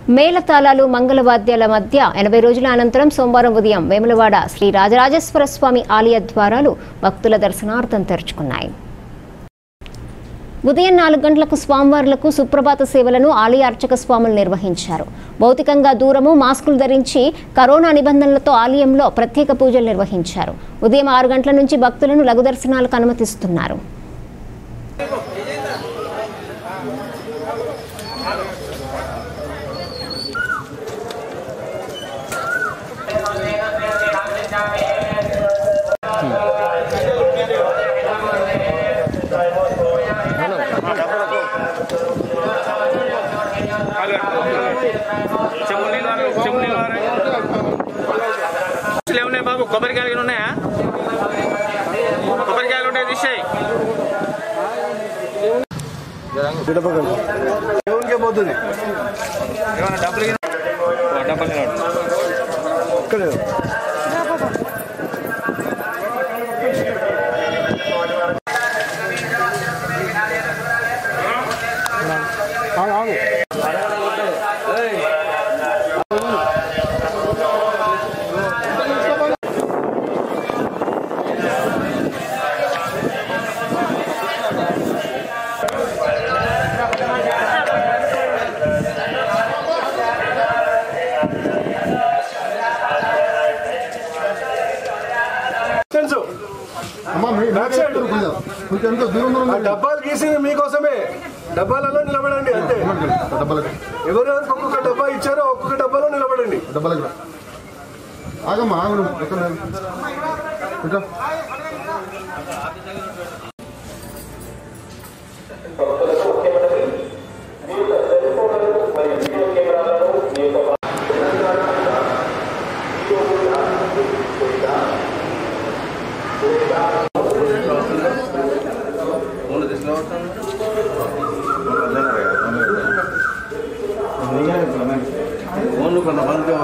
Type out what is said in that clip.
మేళతాళాలు మంగళవాద్యాల మధ్య ఎనభై రోజుల అనంతరం సోమవారం ఉదయం వేములవాడ శ్రీ రాజరాజేశ్వర స్వామి ఆలయ ద్వారాలు భక్తుల దర్శనార్థం తెరుచుకున్నాయి ఉదయం నాలుగు గంటలకు స్వామివార్లకు సుప్రభాత సేవలను ఆలయ అర్చక స్వాములు నిర్వహించారు భౌతికంగా దూరము మాస్కులు ధరించి కరోనా నిబంధనలతో ఆలయంలో ప్రత్యేక పూజలు నిర్వహించారు ఉదయం ఆరు గంటల నుంచి భక్తులను లఘు దర్శనాలకు అనుమతిస్తున్నారు చెంబు నీళ్ళు వారు, చెంబు నీళ్ళు వారు. అసలు ఏమున్నాయి బాబు కొబ్బరికాయలు గిన్నె ఉన్నాయా కొబ్బరికాయలు ఉంటాయి తీసేయి దేవునికే పోతుంది ఏమన్నా డబ్బులు గిన్నె? ఓ, డబ్బులు గిన్నె. ఇక్కడ తెలుసు అమ్మా మీ బ్యాక్ సైడ్. కొంచెం కొంచెం ఎంత దూరం దూరం ఆ డబ్బాలు గీసింది మీకోసమే డబ్బాలలో నిలబడండి అంతే డబ్బలకి ఎవరెవరికి ఒక్కొక్క డబ్బా ఇచ్చారో ఒక్కొక్క డబ్బాలో నిలబడండి డబ్బలకి రా ఆగమ్మా ఆగు ఎక్కడ ఇంకా ఓన్లు కొంతమందికి